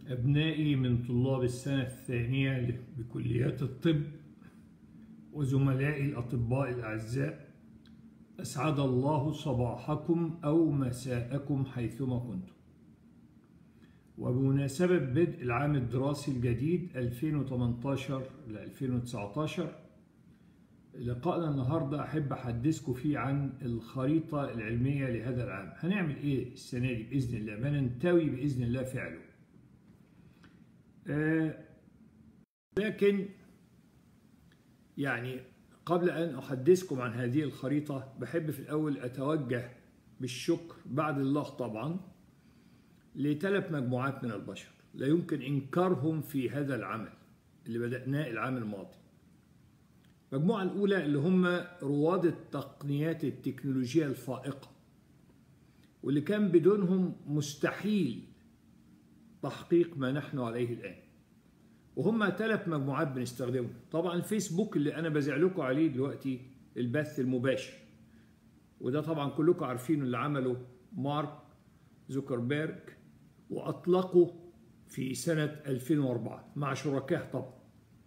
أبنائي من طلاب السنة الثانية بكليات الطب وزملائي الأطباء الأعزاء أسعد الله صباحكم أو مساءكم حيثما كنتم وبمناسبة بدء العام الدراسي الجديد 2018 ل 2019 لقائنا النهاردة أحب أحدثكم فيه عن الخريطة العلمية لهذا العام هنعمل إيه السنة دي بإذن الله ما ننتوي بإذن الله فعله آه لكن يعني قبل أن أحدثكم عن هذه الخريطة بحب في الأول أتوجه بالشكر بعد الله طبعا لثلاث مجموعات من البشر لا يمكن إنكارهم في هذا العمل اللي بدأناه العام الماضي المجموعة الأولى اللي هم رواد التقنيات التكنولوجية الفائقة واللي كان بدونهم مستحيل تحقيق ما نحن عليه الآن وهم ثلاث مجموعات بنستخدمهم طبعا الفيسبوك اللي أنا بزع لكم عليه دلوقتي البث المباشر وده طبعا كلكم عارفين اللي عمله مارك زوكربيرج وأطلقه في سنة 2004 مع شركائه طبعا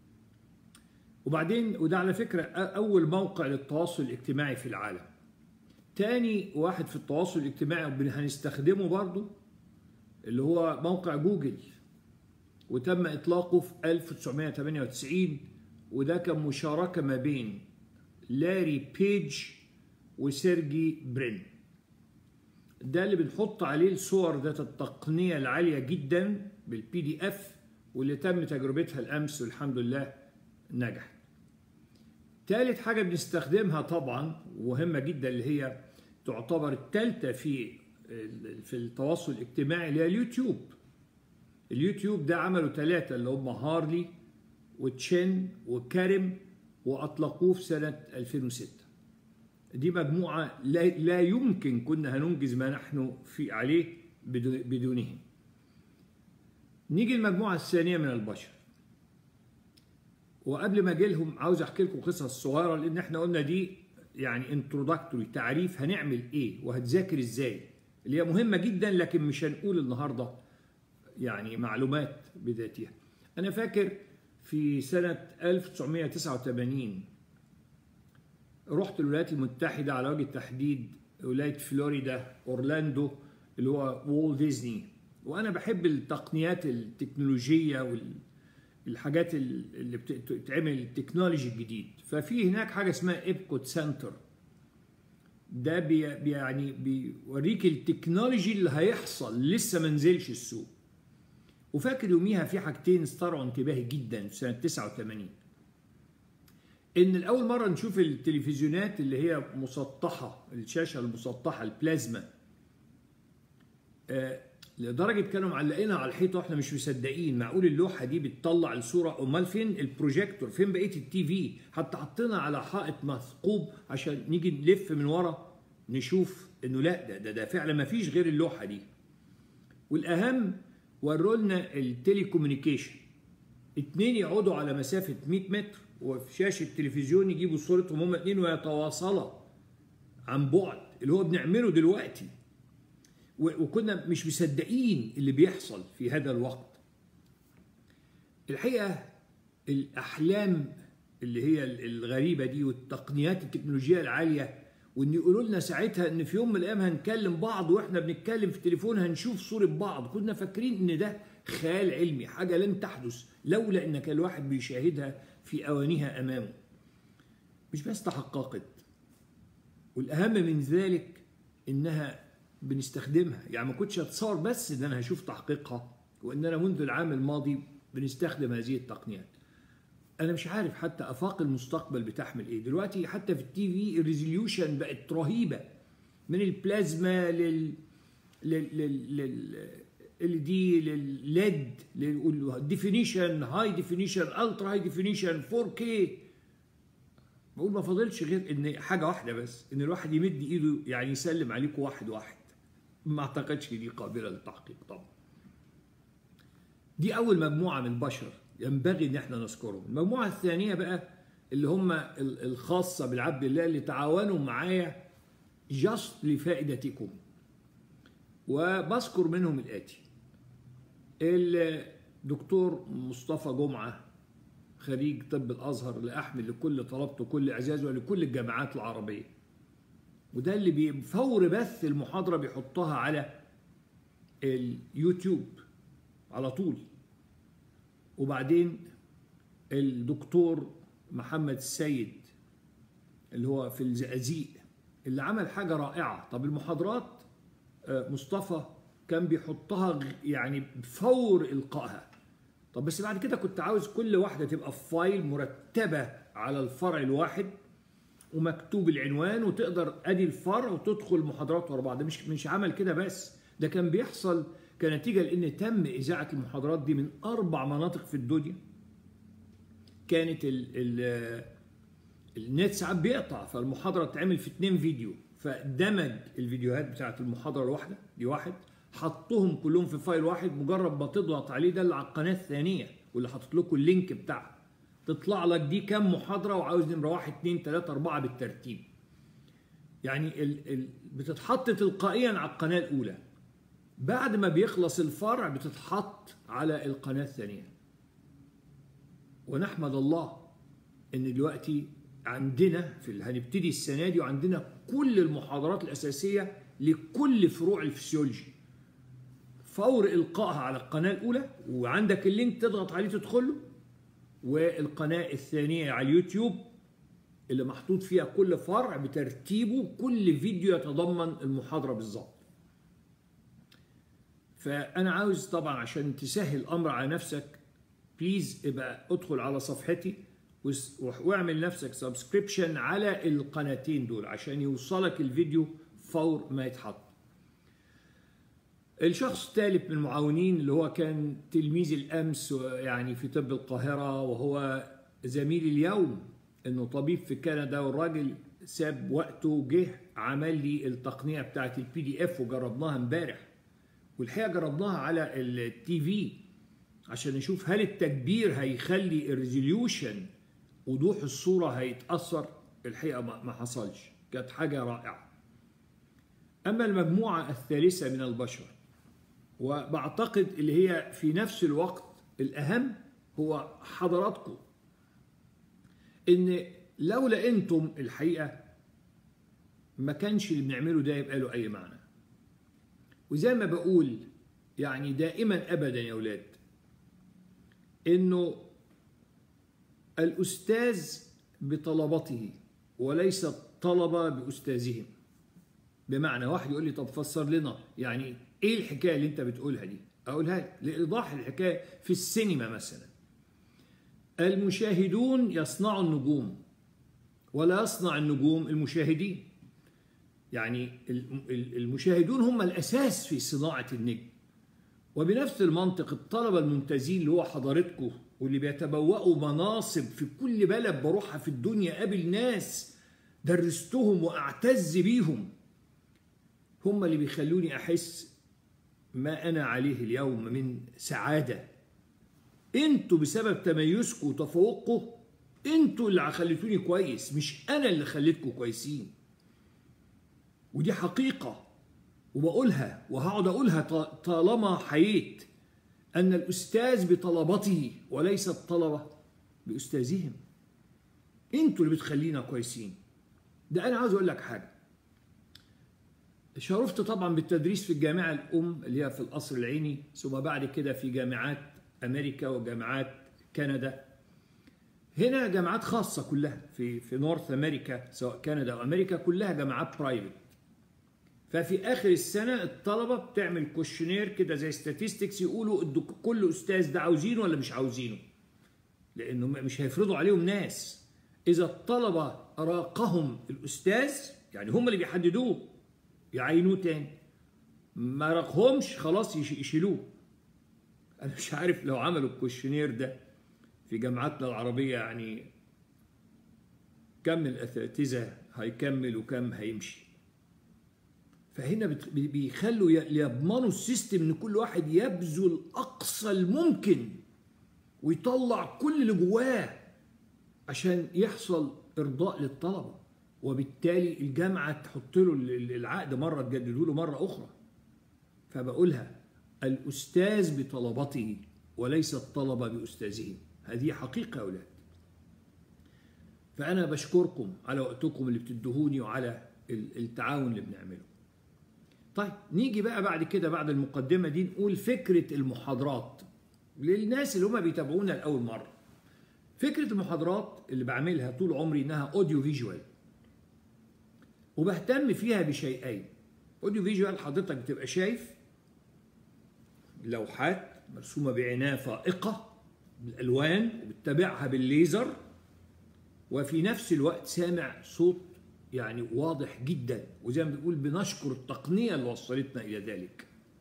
وبعدين وده على فكرة أول موقع للتواصل الاجتماعي في العالم تاني واحد في التواصل الاجتماعي هنستخدمه برضو اللي هو موقع جوجل وتم إطلاقه في 1998 وده كان مشاركة ما بين لاري بيج وسيرجي برين ده اللي بنحط عليه الصور ذات التقنية العالية جدا بالبي دي اف واللي تم تجربتها الأمس والحمد لله نجحت ثالث حاجة بنستخدمها طبعا ومهمة جدا اللي هي تعتبر الثالثة في في التواصل الاجتماعي اللي هي اليوتيوب اليوتيوب ده عملوا ثلاثة اللي هم هارلي وتشين وكارم وأطلقوه في سنة 2006 دي مجموعة لا, لا يمكن كنا هننجز ما نحن في عليه بدونهم نيجي المجموعة الثانية من البشر وقبل ما اجي لهم عاوز احكي لكم قصص صغيره لان احنا قلنا دي يعني انتروداكتوري تعريف هنعمل ايه وهتذاكر ازاي اللي هي مهمه جدا لكن مش هنقول النهارده يعني معلومات بذاتها انا فاكر في سنه 1989 رحت الولايات المتحده على وجه التحديد ولايه فلوريدا اورلاندو اللي هو وول ديزني وانا بحب التقنيات التكنولوجيه وال الحاجات اللي بتتعمل التكنولوجي الجديد ففي هناك حاجه اسمها ايبكوت سنتر ده بي يعني بيوريك التكنولوجي اللي هيحصل لسه ما نزلش السوق وفاكر يوميها في حاجتين استرعوا انتباهي جدا في سنه 89 ان الاول مره نشوف التلفزيونات اللي هي مسطحه الشاشه المسطحه البلازما آه لدرجه كانوا معلقينها على الحيطه واحنا مش مصدقين معقول اللوحه دي بتطلع الصوره امال فين البروجيكتور فين بقيه التي في حتى حطينا على حائط مثقوب عشان نيجي نلف من ورا نشوف انه لا ده ده, ده فعلا ما فيش غير اللوحه دي والاهم وروا لنا التليكوميونيكيشن اتنين يقعدوا على مسافه 100 متر وفي شاشه التلفزيون يجيبوا صورتهم هما اتنين ويتواصلا عن بعد اللي هو بنعمله دلوقتي وكنا مش مصدقين اللي بيحصل في هذا الوقت الحقيقه الاحلام اللي هي الغريبه دي والتقنيات التكنولوجيه العاليه وان يقولوا لنا ساعتها ان في يوم من الايام هنكلم بعض واحنا بنتكلم في التليفون هنشوف صوره بعض كنا فاكرين ان ده خيال علمي حاجه لن تحدث لولا ان كان الواحد بيشاهدها في اوانيها امامه مش بس تحققت والاهم من ذلك انها بنستخدمها يعني ما كنتش اتصور بس ان انا هشوف تحقيقها وان انا منذ العام الماضي بنستخدم هذه التقنيات انا مش عارف حتى افاق المستقبل بتحمل ايه دلوقتي حتى في التي في الريزوليوشن بقت رهيبه من البلازما لل لل لل ال دي للليد للديفينيشن هاي ديفينيشن الترا هاي ديفينيشن 4K بقول ما فاضلش غير ان حاجه واحده بس ان الواحد يمد ايده يعني يسلم عليكم واحد واحد ما اعتقدش دي قابله للتحقيق طبعا دي اول مجموعه من البشر ينبغي ان احنا نذكرهم المجموعه الثانيه بقى اللي هم الخاصه بالعبد الله اللي تعاونوا معايا جاست لفائدتكم وبذكر منهم الاتي الدكتور مصطفى جمعة خريج طب الأزهر اللي أحمل لكل طلبته كل إعزازه ولكل الجامعات العربية وده اللي بفور بث المحاضرة بيحطها على اليوتيوب على طول وبعدين الدكتور محمد السيد اللي هو في الزقازيق اللي عمل حاجة رائعة طب المحاضرات مصطفى كان بيحطها يعني بفور إلقائها طب بس بعد كده كنت عاوز كل واحدة تبقى في فايل مرتبة على الفرع الواحد ومكتوب العنوان وتقدر ادي الفرع وتدخل محاضرات ورا بعض مش مش عمل كده بس ده كان بيحصل كنتيجه لان تم اذاعه المحاضرات دي من اربع مناطق في الدنيا كانت ال ال النت ساعات بيقطع فالمحاضره تتعمل في اتنين فيديو فدمج الفيديوهات بتاعت المحاضره الواحده دي واحد حطهم كلهم في فايل واحد مجرد ما تضغط عليه ده اللي على القناه الثانيه واللي حاطط لكم اللينك بتاعها تطلع لك دي كام محاضرة وعاوز نمرة واحد اتنين تلاتة أربعة بالترتيب يعني ال ال بتتحط تلقائيا على القناة الأولى بعد ما بيخلص الفرع بتتحط على القناة الثانية ونحمد الله إن دلوقتي عندنا في هنبتدي السنة دي وعندنا كل المحاضرات الأساسية لكل فروع الفسيولوجي فور إلقائها على القناة الأولى وعندك اللينك تضغط عليه تدخله والقناة الثانية على اليوتيوب اللي محطوط فيها كل فرع بترتيبه كل فيديو يتضمن المحاضرة بالظبط فأنا عاوز طبعا عشان تسهل الأمر على نفسك بليز ابقى ادخل على صفحتي واعمل نفسك سبسكريبشن على القناتين دول عشان يوصلك الفيديو فور ما يتحط الشخص الثالث من المعاونين اللي هو كان تلميذ الامس يعني في طب القاهره وهو زميلي اليوم انه طبيب في كندا والراجل ساب وقته وجه عمل لي التقنيه بتاعت البي دي اف وجربناها امبارح والحقيقه جربناها على التي في عشان نشوف هل التكبير هيخلي الريزوليوشن وضوح الصوره هيتاثر الحقيقه ما حصلش كانت حاجه رائعه اما المجموعه الثالثه من البشر وبعتقد اللي هي في نفس الوقت الأهم هو حضراتكم إن لولا أنتم الحقيقة ما كانش اللي بنعمله ده يبقى له أي معنى وزي ما بقول يعني دائما أبدا يا أولاد إنه الأستاذ بطلبته وليس الطلبة بأستاذهم بمعنى واحد يقول لي طب فسر لنا يعني ايه الحكايه اللي انت بتقولها دي اقولها لايضاح الحكايه في السينما مثلا المشاهدون يصنعوا النجوم ولا يصنع النجوم المشاهدين يعني المشاهدون هم الاساس في صناعه النجم وبنفس المنطق الطلبه الممتازين اللي هو حضرتكم واللي بيتبوأوا مناصب في كل بلد بروحها في الدنيا قابل ناس درستهم واعتز بيهم هم اللي بيخلوني احس ما انا عليه اليوم من سعاده انتوا بسبب تميزكم وتفوقكم انتوا اللي خليتوني كويس مش انا اللي خليتكم كويسين ودي حقيقه وبقولها وهقعد اقولها طالما حييت ان الاستاذ بطلبته وليس الطلبه باستاذهم انتوا اللي بتخلينا كويسين ده انا عاوز اقول لك حاجه شرفت طبعا بالتدريس في الجامعة الأم اللي هي في القصر العيني ثم بعد كده في جامعات أمريكا وجامعات كندا هنا جامعات خاصة كلها في في نورث أمريكا سواء كندا أو أمريكا كلها جامعات برايفت ففي آخر السنة الطلبة بتعمل كوشنير كده زي ستاتستكس يقولوا كل أستاذ ده عاوزينه ولا مش عاوزينه لأنه مش هيفرضوا عليهم ناس إذا الطلبة راقهم الأستاذ يعني هم اللي بيحددوه يعينوه تاني ما رقهمش خلاص يشيلوه انا مش عارف لو عملوا الكوشنير ده في جامعاتنا العربية يعني كم الأساتذة هيكمل وكم هيمشي فهنا بيخلوا يضمنوا السيستم ان كل واحد يبذل اقصى الممكن ويطلع كل اللي جواه عشان يحصل ارضاء للطلبه وبالتالي الجامعه تحط له العقد مره تجدده له مره اخرى فبقولها الأستاذ بطلبته وليس الطلبة بأستاذهم هذه حقيقة يا أولاد فأنا بشكركم على وقتكم اللي بتدهوني وعلى التعاون اللي بنعمله طيب نيجي بقى بعد كده بعد المقدمة دي نقول فكرة المحاضرات للناس اللي هم بيتابعونا لأول مرة فكرة المحاضرات اللي بعملها طول عمري إنها أوديو فيجوال وبهتم فيها بشيئين أوديو فيجوال حضرتك بتبقى شايف لوحات مرسومة بعناية فائقة بالألوان وبتتابعها بالليزر وفي نفس الوقت سامع صوت يعني واضح جدا وزي ما بنقول بنشكر التقنية اللي وصلتنا إلى ذلك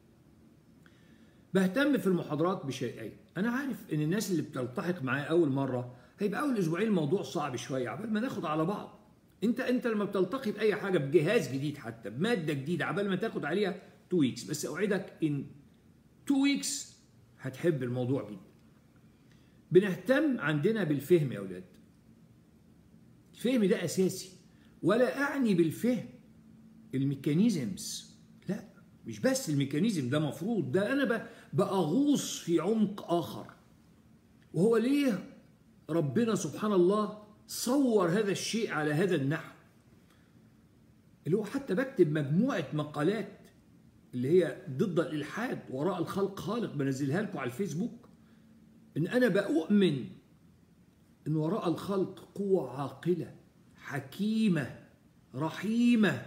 بهتم في المحاضرات بشيئين أنا عارف إن الناس اللي بتلتحق معايا أول مرة هيبقى أول أسبوعين الموضوع صعب شوية عبال ما ناخد على بعض أنت أنت لما بتلتقط أي حاجة بجهاز جديد حتى بمادة جديدة عبال ما تاخد عليها 2 ويكس بس أوعدك إن 2 ويكس هتحب الموضوع جدا بنهتم عندنا بالفهم يا أولاد الفهم ده أساسي ولا أعني بالفهم الميكانيزمز لا مش بس الميكانيزم ده مفروض ده أنا بأغوص في عمق آخر وهو ليه ربنا سبحان الله صور هذا الشيء على هذا النحو اللي هو حتى بكتب مجموعة مقالات اللي هي ضد الإلحاد وراء الخلق خالق بنزلها لكم على الفيسبوك إن أنا بأؤمن إن وراء الخلق قوة عاقلة حكيمة رحيمة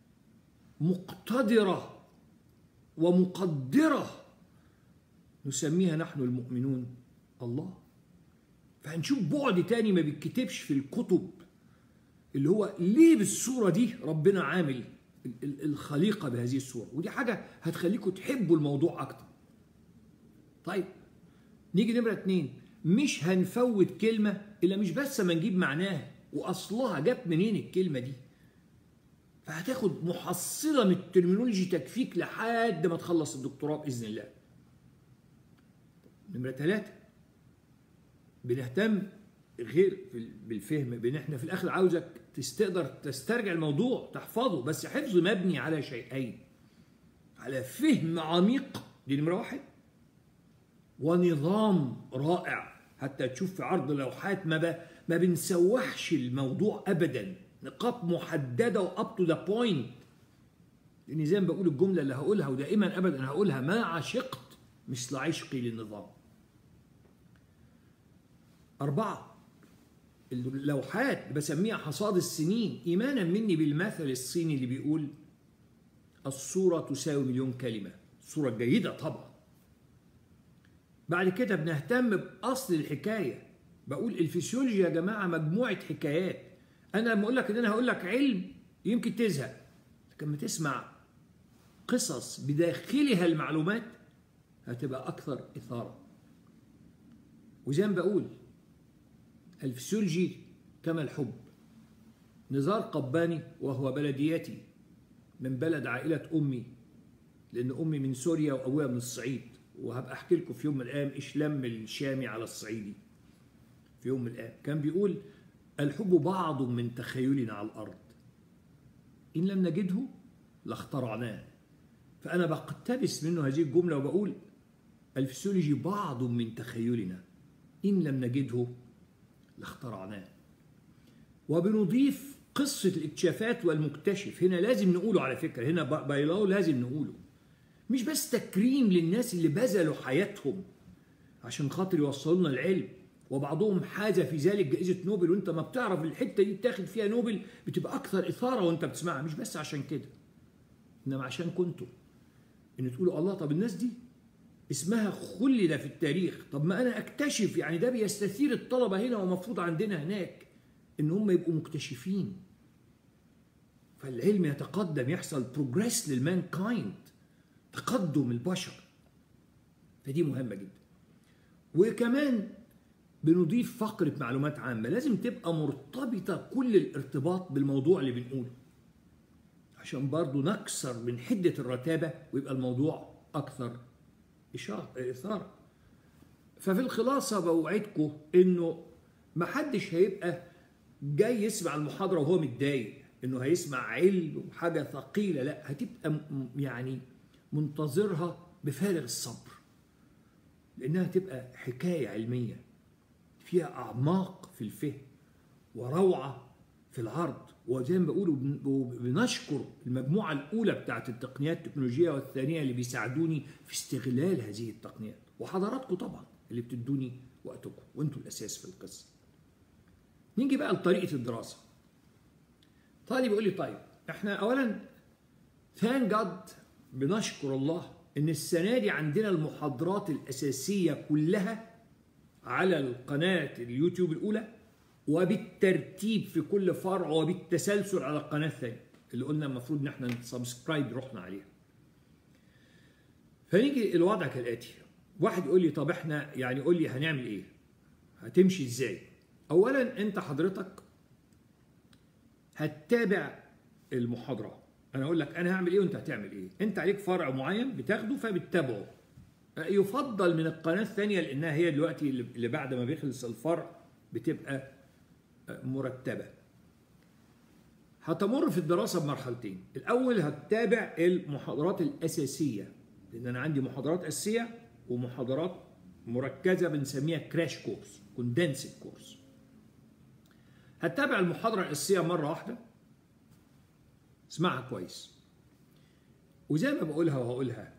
مقتدرة ومقدرة نسميها نحن المؤمنون الله فهنشوف بعد تاني ما بيتكتبش في الكتب اللي هو ليه بالصورة دي ربنا عامل الخليقة بهذه الصورة ودي حاجة هتخليكم تحبوا الموضوع أكتر طيب نيجي نمرة اتنين مش هنفوت كلمة إلا مش بس ما نجيب معناها وأصلها جت منين الكلمة دي فهتاخد محصلة من الترمينولوجي تكفيك لحد ما تخلص الدكتوراه بإذن الله نمرة ثلاثة بنهتم غير بالفهم بان احنا في الاخر عاوزك تستقدر تسترجع الموضوع تحفظه بس حفظ مبني على شيئين على فهم عميق دي نمره واحد ونظام رائع حتى تشوف في عرض لوحات ما ب... ما بنسوحش الموضوع ابدا نقاط محدده واب تو ذا بوينت لاني زي ما بقول الجمله اللي هقولها ودائما ابدا هقولها ما عشقت مثل عشقي للنظام أربعة اللوحات بسميها حصاد السنين إيمانا مني بالمثل الصيني اللي بيقول الصورة تساوي مليون كلمة الصورة جيدة طبعا بعد كده بنهتم بأصل الحكاية بقول الفسيولوجي يا جماعة مجموعة حكايات أنا لما أقول لك إن أنا هقول لك علم يمكن تزهق لكن لما تسمع قصص بداخلها المعلومات هتبقى أكثر إثارة وزي ما بقول الفسيولوجي كما الحب نزار قباني وهو بلدياتي من بلد عائلة أمي لأن أمي من سوريا وأبويا من الصعيد وهبقى أحكي لكم في يوم من الأيام إيش لم الشامي على الصعيدي في يوم من الأيام كان بيقول الحب بعض من تخيلنا على الأرض إن لم نجده لاخترعناه فأنا بقتبس منه هذه الجملة وبقول الفسيولوجي بعض من تخيلنا إن لم نجده لاخترعناه وبنضيف قصة الاكتشافات والمكتشف هنا لازم نقوله على فكرة هنا بايلاو لازم نقوله مش بس تكريم للناس اللي بذلوا حياتهم عشان خاطر يوصلوا لنا العلم وبعضهم حاز في ذلك جائزة نوبل وانت ما بتعرف الحتة دي تاخد فيها نوبل بتبقى أكثر إثارة وانت بتسمعها مش بس عشان كده إنما عشان كنتوا إن تقولوا الله طب الناس دي اسمها خلد في التاريخ طب ما انا اكتشف يعني ده بيستثير الطلبه هنا ومفروض عندنا هناك ان هم يبقوا مكتشفين فالعلم يتقدم يحصل بروجريس للمان كايند تقدم البشر فدي مهمه جدا وكمان بنضيف فقرة معلومات عامة لازم تبقى مرتبطة كل الارتباط بالموضوع اللي بنقوله عشان برضو نكسر من حدة الرتابة ويبقى الموضوع أكثر إثارة ففي الخلاصة بوعدكم إنه ما حدش هيبقى جاي يسمع المحاضرة وهو متضايق إنه هيسمع علم وحاجة ثقيلة لا هتبقى يعني منتظرها بفارغ الصبر لانها تبقى حكايه علميه فيها اعماق في الفهم وروعه في العرض وزي ما بقول بنشكر المجموعه الاولى بتاعت التقنيات التكنولوجيه والثانيه اللي بيساعدوني في استغلال هذه التقنيات وحضراتكم طبعا اللي بتدوني وقتكم وانتوا الاساس في القصه. نيجي بقى لطريقه الدراسه. طالب يقول لي طيب احنا اولا ثان جاد بنشكر الله ان السنه دي عندنا المحاضرات الاساسيه كلها على القناه اليوتيوب الاولى وبالترتيب في كل فرع وبالتسلسل على القناه الثانيه اللي قلنا المفروض ان احنا نسبسكرايب رحنا عليها. فنيجي الوضع كالاتي واحد يقول لي طب احنا يعني قول لي هنعمل ايه؟ هتمشي ازاي؟ اولا انت حضرتك هتتابع المحاضره انا اقول لك انا هعمل ايه وانت هتعمل ايه انت عليك فرع معين بتاخده فبتتابعه يفضل من القناه الثانيه لانها هي دلوقتي اللي بعد ما بيخلص الفرع بتبقى مرتبه هتمر في الدراسه بمرحلتين الاول هتتابع المحاضرات الاساسيه لان انا عندي محاضرات اساسيه ومحاضرات مركزه بنسميها كراش كورس كوندنسد كورس هتتابع المحاضره الاساسيه مره واحده اسمعها كويس وزي ما بقولها وهقولها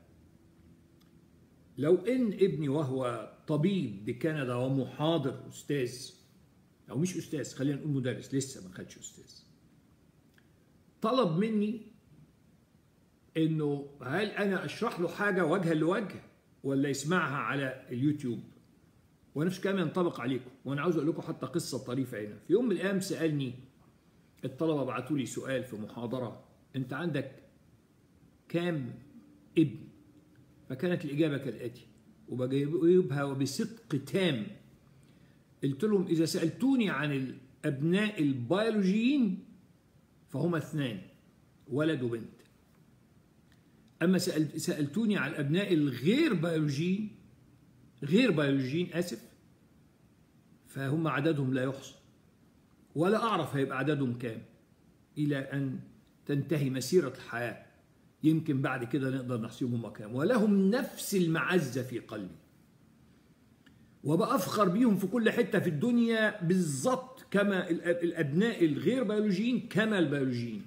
لو ان ابني وهو طبيب بكندا ومحاضر استاذ او مش استاذ خلينا نقول مدرس لسه ما خدش استاذ طلب مني انه هل انا اشرح له حاجه وجها لوجه ولا يسمعها على اليوتيوب ونفس الكلام ينطبق عليكم وانا عاوز اقول لكم حتى قصه طريفه هنا في يوم من الايام سالني الطلبه بعتوا لي سؤال في محاضره انت عندك كام ابن فكانت الاجابه كالاتي وبجاوبها وبصدق تام قلت لهم اذا سالتوني عن الابناء البيولوجيين فهما اثنان ولد وبنت اما سألت سالتوني عن الابناء الغير بيولوجيين غير بيولوجيين اسف فهم عددهم لا يحصى ولا اعرف هيبقى عددهم كام الى ان تنتهي مسيره الحياه يمكن بعد كده نقدر نحسبهم كام ولهم نفس المعزه في قلبي وبأفخر بيهم في كل حته في الدنيا بالظبط كما الابناء الغير بيولوجيين كما البيولوجيين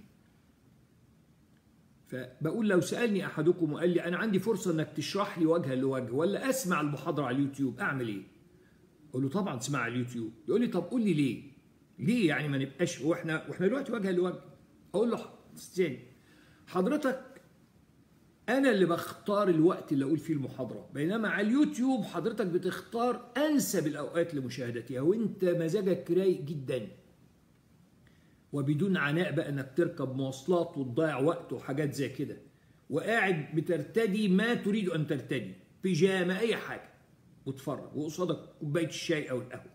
فبقول لو سالني احدكم وقال لي انا عندي فرصه انك تشرح لي وجها لوجه ولا اسمع المحاضره على اليوتيوب اعمل ايه؟ اقول له طبعا اسمع على اليوتيوب يقول لي طب قول لي ليه؟ ليه يعني ما نبقاش واحنا واحنا دلوقتي وجها لوجه؟ اقول له استنى حضرتك انا اللي بختار الوقت اللي اقول فيه المحاضره بينما على اليوتيوب حضرتك بتختار انسب الاوقات لمشاهدتها وانت مزاجك رايق جدا وبدون عناء بقى انك تركب مواصلات وتضيع وقت وحاجات زي كده وقاعد بترتدي ما تريد ان ترتدي بيجامه اي حاجه وتفرج وقصادك كوبايه الشاي او القهوه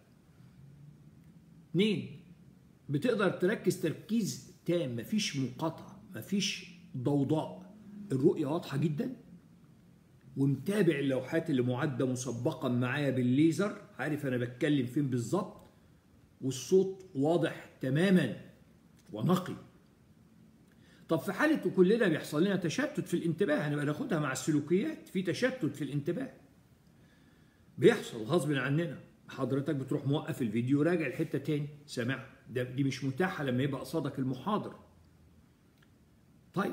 اثنين بتقدر تركز تركيز تام مفيش مقاطعه مفيش ضوضاء الرؤيه واضحه جدا ومتابع اللوحات اللي معده مسبقا معايا بالليزر عارف انا بتكلم فين بالظبط والصوت واضح تماما ونقي طب في حالة كلنا بيحصل لنا تشتت في الانتباه هنبقى ناخدها مع السلوكيات في تشتت في الانتباه بيحصل غصب عننا حضرتك بتروح موقف الفيديو راجع الحتة تاني سامع ده دي مش متاحة لما يبقى قصادك المحاضر طيب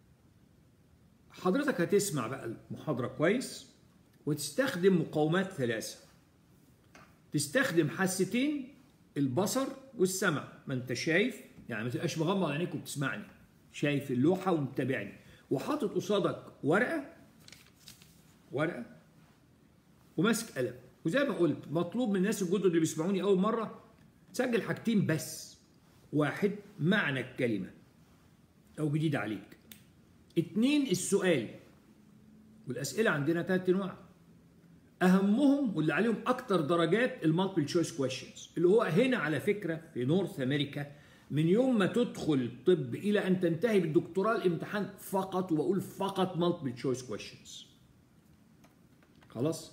حضرتك هتسمع بقى المحاضرة كويس وتستخدم مقاومات ثلاثة تستخدم حاستين البصر والسمع ما انت شايف يعني ما تبقاش مغمض عينيك وبتسمعني شايف اللوحة ومتابعني وحاطط قصادك ورقة ورقة وماسك قلم وزي ما قلت مطلوب من الناس الجدد اللي بيسمعوني أول مرة سجل حاجتين بس واحد معنى الكلمة أو جديد عليك اتنين السؤال والأسئلة عندنا ثلاث أنواع أهمهم واللي عليهم أكتر درجات المالتيبل تشويس كويشنز اللي هو هنا على فكرة في نورث أمريكا من يوم ما تدخل طب الى ان تنتهي بالدكتوراه الامتحان فقط وبقول فقط مالتيبل تشويس كويشنز خلاص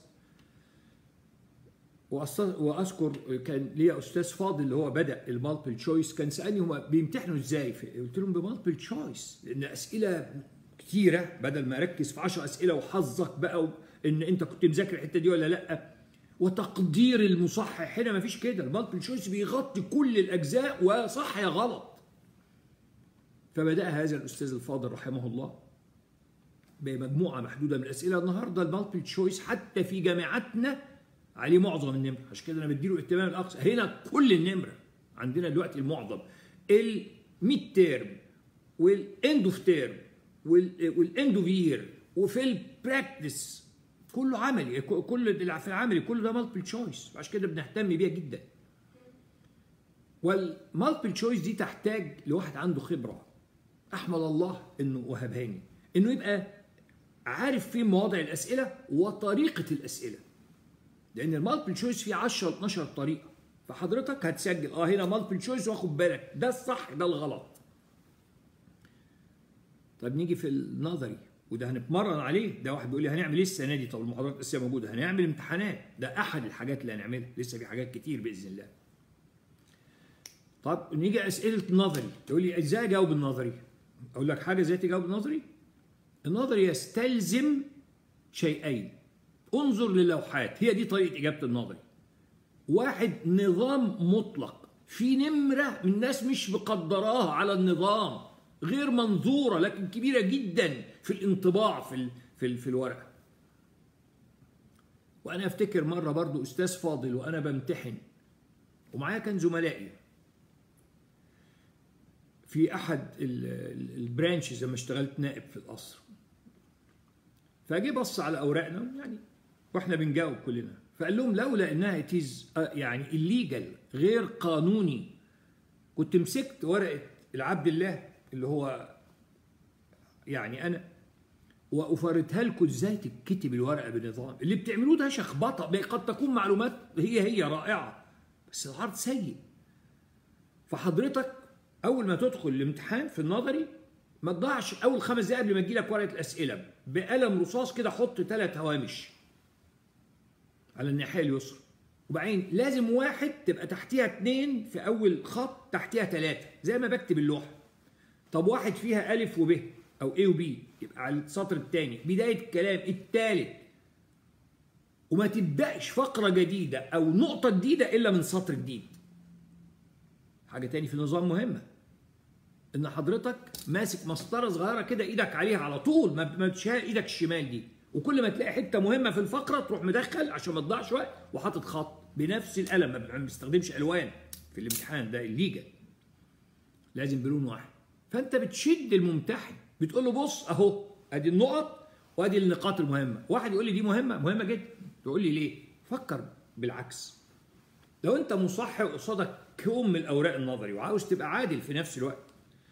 واذكر كان ليا استاذ فاضل اللي هو بدا المالتيبل تشويس كان سالني هم بيمتحنوا ازاي قلت لهم بمالتيبل تشويس لان اسئله كتيره بدل ما اركز في 10 اسئله وحظك بقى ان انت كنت مذاكر الحته دي ولا لا وتقدير المصحح هنا مفيش كده المالتيبل تشويس بيغطي كل الاجزاء وصح يا غلط فبدا هذا الاستاذ الفاضل رحمه الله بمجموعه محدوده من الاسئله النهارده المالتيبل تشويس حتى في جامعاتنا عليه معظم النمره عشان كده انا بديله اهتمام الاقصى هنا كل النمره عندنا دلوقتي المعظم الميد تيرم والاند اوف تيرم والاند اوف يير وفي البراكتس كله عملي كل اللي في العملي كله ده مالتيبل تشويس عشان كده بنهتم بيها جدا والمالتيبل تشويس دي تحتاج لواحد عنده خبره احمد الله انه وهبهاني انه يبقى عارف فين مواضع الاسئله وطريقه الاسئله لان المالتيبل تشويس فيه 10 12 طريقه فحضرتك هتسجل اه هنا مالتيبل تشويس واخد بالك ده الصح ده الغلط طب نيجي في النظري وده هنتمرن عليه ده واحد بيقول لي هنعمل ايه السنه دي طب المحاضرات لسه موجوده هنعمل امتحانات ده احد الحاجات اللي هنعملها لسه في حاجات كتير باذن الله طب نيجي اسئله النظري تقول لي ازاي اجاوب النظري اقول لك حاجه ازاي تجاوب النظري النظري يستلزم شيئين انظر للوحات هي دي طريقه اجابه النظري واحد نظام مطلق في نمره من الناس مش مقدراها على النظام غير منظوره لكن كبيره جدا في الانطباع في ال في ال في الورقه وانا افتكر مره برضو استاذ فاضل وانا بمتحن ومعايا كان زملائي في احد البرانشز لما اشتغلت نائب في القصر فجه بص على اوراقنا يعني واحنا بنجاوب كلنا فقال لهم لولا انها تيز يعني الليجل غير قانوني كنت مسكت ورقه العبد الله اللي هو يعني انا وافرتها لكم ازاي تتكتب الورقه بنظام اللي بتعملوه ده شخبطه قد تكون معلومات هي هي رائعه بس العرض سيء فحضرتك اول ما تدخل الامتحان في النظري ما تضيعش اول خمس دقائق قبل ما تجي لك ورقه الاسئله بقلم رصاص كده حط ثلاث هوامش على الناحيه اليسرى وبعدين لازم واحد تبقى تحتيها اثنين في اول خط تحتيها ثلاثه زي ما بكتب اللوحه طب واحد فيها الف وب او اي وبي يبقى على السطر الثاني بدايه الكلام الثالث وما تبداش فقره جديده او نقطه جديده الا من سطر جديد حاجه تاني في النظام مهمه ان حضرتك ماسك مسطره صغيره كده ايدك عليها على طول ما تشيل ايدك الشمال دي وكل ما تلاقي حته مهمه في الفقره تروح مدخل عشان ما تضيعش وقت وحاطط خط بنفس القلم ما بنستخدمش الوان في الامتحان ده الليجا لازم بلون واحد فانت بتشد الممتحن بتقول له بص اهو ادي النقط وادي النقاط المهمه واحد يقول لي دي مهمه مهمه جدا تقول لي ليه فكر بالعكس لو انت مصحح قصادك كوم من الاوراق النظري وعاوز تبقى عادل في نفس الوقت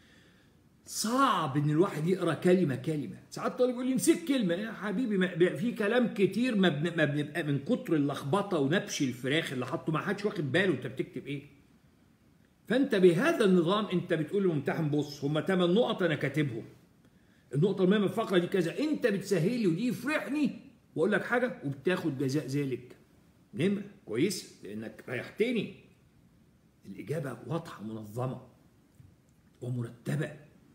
صعب ان الواحد يقرا كلمه كلمه ساعات طالب يقول لي نسيت كلمه يا حبيبي ما في كلام كتير ما, بن... ما بنبقى من كتر اللخبطه ونبش الفراخ اللي حاطه ما حدش واخد باله انت بتكتب ايه فانت بهذا النظام انت بتقول للممتحن بص هم ثمان نقط انا كاتبهم النقطه المهمه في الفقره دي كذا انت بتسهل لي ودي يفرحني واقول لك حاجه وبتاخد جزاء ذلك نمره كويس لانك ريحتني الاجابه واضحه منظمه ومرتبه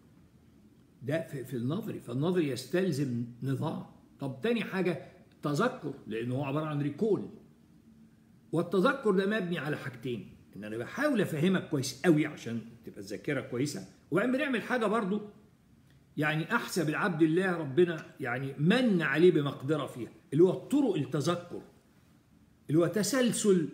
ده في, في النظري فالنظري يستلزم نظام طب تاني حاجة تذكر لأنه هو عبارة عن ريكول والتذكر ده مبني على حاجتين ان انا بحاول افهمك كويس قوي عشان تبقى الذاكره كويسه وبعدين بنعمل حاجه برضو يعني احسب العبد الله ربنا يعني من عليه بمقدره فيها اللي هو طرق التذكر اللي هو تسلسل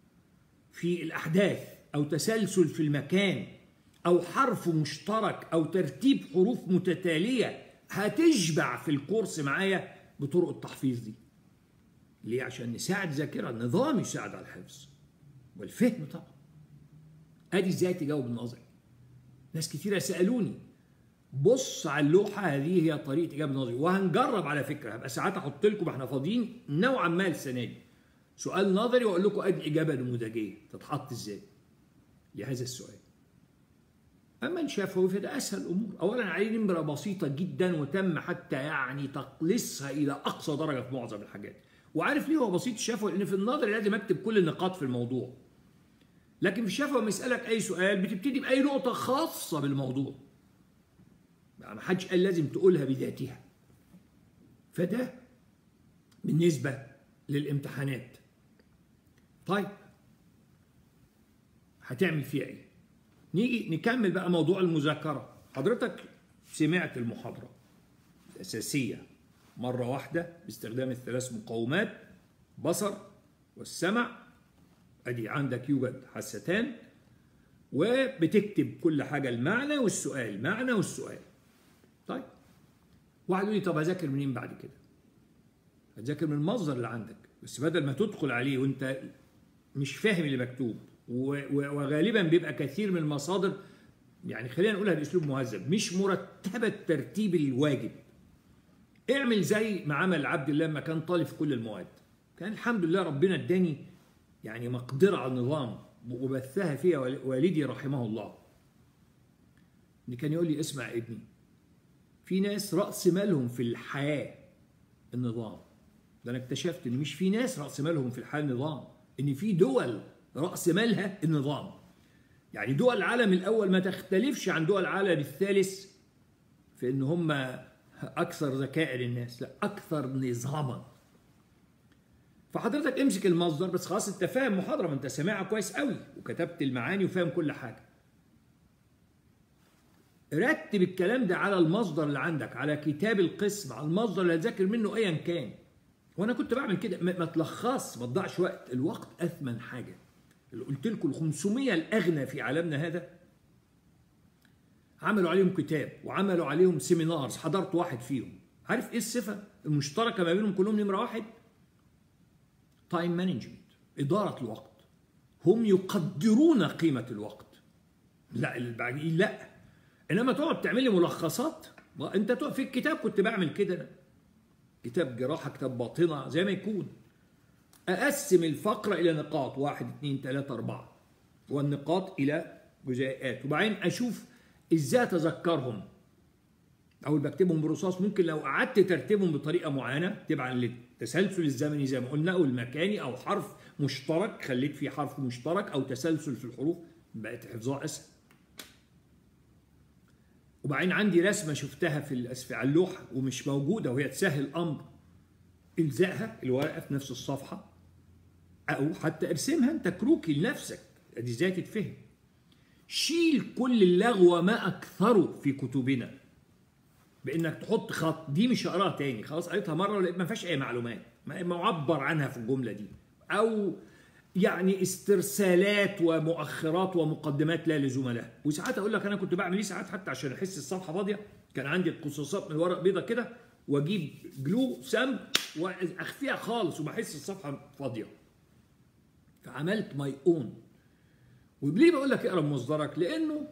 في الاحداث او تسلسل في المكان أو حرف مشترك أو ترتيب حروف متتالية هتشبع في الكورس معايا بطرق التحفيظ دي ليه عشان نساعد ذاكرة النظام يساعد على الحفظ والفهم طبعا ادي ازاي تجاوب النظري ناس كتيرة سألوني بص على اللوحة هذه هي طريقة إجابة النظري وهنجرب على فكرة هبقى ساعات أحط لكم احنا فاضيين نوعا ما السنة دي سؤال نظري وأقول لكم أدي إجابة نموذجية تتحط إزاي لهذا السؤال أما الشفوي فده أسهل الأمور أولا عليه نمرة بسيطة جدا وتم حتى يعني تقليصها إلى أقصى درجة في معظم الحاجات وعارف ليه هو بسيط الشفوي لأن في النظر لازم أكتب كل النقاط في الموضوع لكن في الشفوي لما يسألك أي سؤال بتبتدي بأي نقطة خاصة بالموضوع ما حدش قال لازم تقولها بذاتها فده بالنسبة للامتحانات طيب هتعمل فيها ايه نيجي نكمل بقى موضوع المذاكرة حضرتك سمعت المحاضرة الأساسية مرة واحدة باستخدام الثلاث مقومات بصر والسمع ادي عندك يوجد حستان وبتكتب كل حاجة المعنى والسؤال معنى والسؤال طيب واحد يقول لي طب اذاكر منين بعد كده هتذاكر من المصدر اللي عندك بس بدل ما تدخل عليه وانت مش فاهم اللي مكتوب وغالبا بيبقى كثير من المصادر يعني خلينا نقولها باسلوب مهذب مش مرتبه الترتيب الواجب اعمل زي ما عمل عبد الله لما كان طالب في كل المواد كان الحمد لله ربنا اداني يعني مقدره على النظام وبثها فيها والدي رحمه الله اللي كان يقول لي اسمع ابني في ناس راس مالهم في الحياه النظام ده انا اكتشفت ان مش في ناس راس مالهم في الحياه النظام ان في دول راس مالها النظام يعني دول العالم الاول ما تختلفش عن دول العالم الثالث في ان هم اكثر ذكاء للناس لا اكثر نظاما فحضرتك امسك المصدر بس خلاص انت فاهم محاضره ما انت سامعها كويس قوي وكتبت المعاني وفاهم كل حاجه رتب الكلام ده على المصدر اللي عندك على كتاب القسم على المصدر اللي هتذاكر منه ايا كان وانا كنت بعمل كده ما تلخص ما تضيعش وقت الوقت اثمن حاجه اللي قلت لكم ال 500 الاغنى في عالمنا هذا عملوا عليهم كتاب وعملوا عليهم سيمينارز حضرت واحد فيهم عارف ايه الصفه المشتركه ما بينهم كلهم نمره واحد تايم مانجمنت اداره الوقت هم يقدرون قيمه الوقت لا الباقيين لا انما تقعد تعمل لي ملخصات انت تقف في الكتاب كنت بعمل كده أنا. كتاب جراحه كتاب باطنه زي ما يكون اقسم الفقره الى نقاط واحد اثنين ثلاثه اربعه والنقاط الى جزيئات وبعدين اشوف ازاي اتذكرهم او بكتبهم برصاص ممكن لو قعدت ترتيبهم بطريقه معينه تبعا للتسلسل الزمني زي ما قلنا او المكاني او حرف مشترك خليت فيه حرف مشترك او تسلسل في الحروف بقت حفظها اسهل وبعدين عندي رسمه شفتها في على اللوحه ومش موجوده وهي تسهل الامر الزقها الورقه في نفس الصفحه او حتى ارسمها انت كروكي لنفسك ادي ازاي تتفهم شيل كل اللغو ما اكثره في كتبنا بانك تحط خط دي مش هقراها تاني خلاص قريتها مره ولقيت ما فيهاش اي معلومات معبر عنها في الجمله دي او يعني استرسالات ومؤخرات ومقدمات لا لزوم لها وساعات اقول لك انا كنت بعمل ايه ساعات حتى عشان احس الصفحه فاضيه كان عندي القصاصات من ورق بيضه كده واجيب جلو سم واخفيها خالص وبحس الصفحه فاضيه فعملت ماي اون وليه بقول لك اقرا مصدرك لانه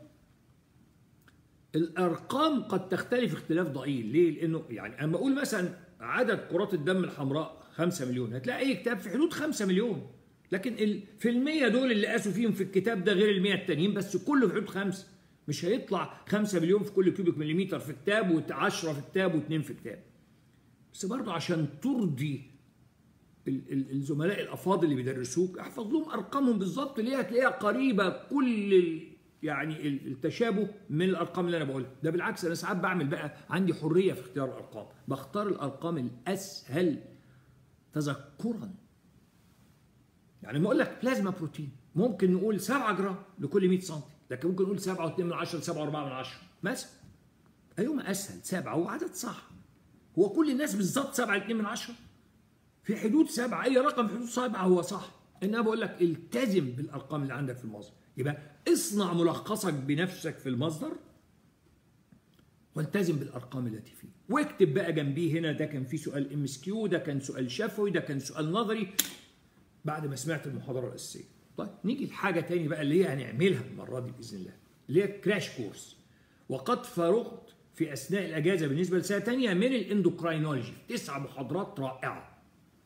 الارقام قد تختلف اختلاف ضئيل ليه لانه يعني اما اقول مثلا عدد كرات الدم الحمراء 5 مليون هتلاقي اي كتاب في حدود 5 مليون لكن في المية دول اللي قاسوا فيهم في الكتاب ده غير المية التانيين بس كله في حدود خمسة مش هيطلع خمسة مليون في كل كيوبيك مليمتر في كتاب و10 في كتاب واثنين في كتاب بس برضه عشان ترضي الزملاء الافاضل اللي بيدرسوك احفظ لهم ارقامهم بالظبط اللي هي هتلاقيها قريبه كل يعني التشابه من الارقام اللي انا بقولها ده بالعكس انا ساعات بعمل بقى عندي حريه في اختيار الارقام بختار الارقام الاسهل تذكرا يعني ما اقول لك بلازما بروتين ممكن نقول 7 جرام لكل 100 سم لكن ممكن نقول 7 و2 من 10 7 و4 من 10 مثلا ايهما اسهل 7 هو عدد صح هو كل الناس بالظبط 7 2 من 10 في حدود 7 اي رقم في حدود 7 هو صح انما بقول لك التزم بالارقام اللي عندك في المصدر يبقى اصنع ملخصك بنفسك في المصدر والتزم بالارقام التي فيه واكتب بقى جنبيه هنا ده كان فيه سؤال ام اس كيو ده كان سؤال شفوي ده كان سؤال نظري بعد ما سمعت المحاضره الاساسيه طيب نيجي لحاجه تاني بقى اللي هي هنعملها المره دي باذن الله اللي هي كراش كورس وقد فرغت في اثناء الاجازه بالنسبه لسنه ثانيه من الاندوكراينولوجي تسع محاضرات رائعه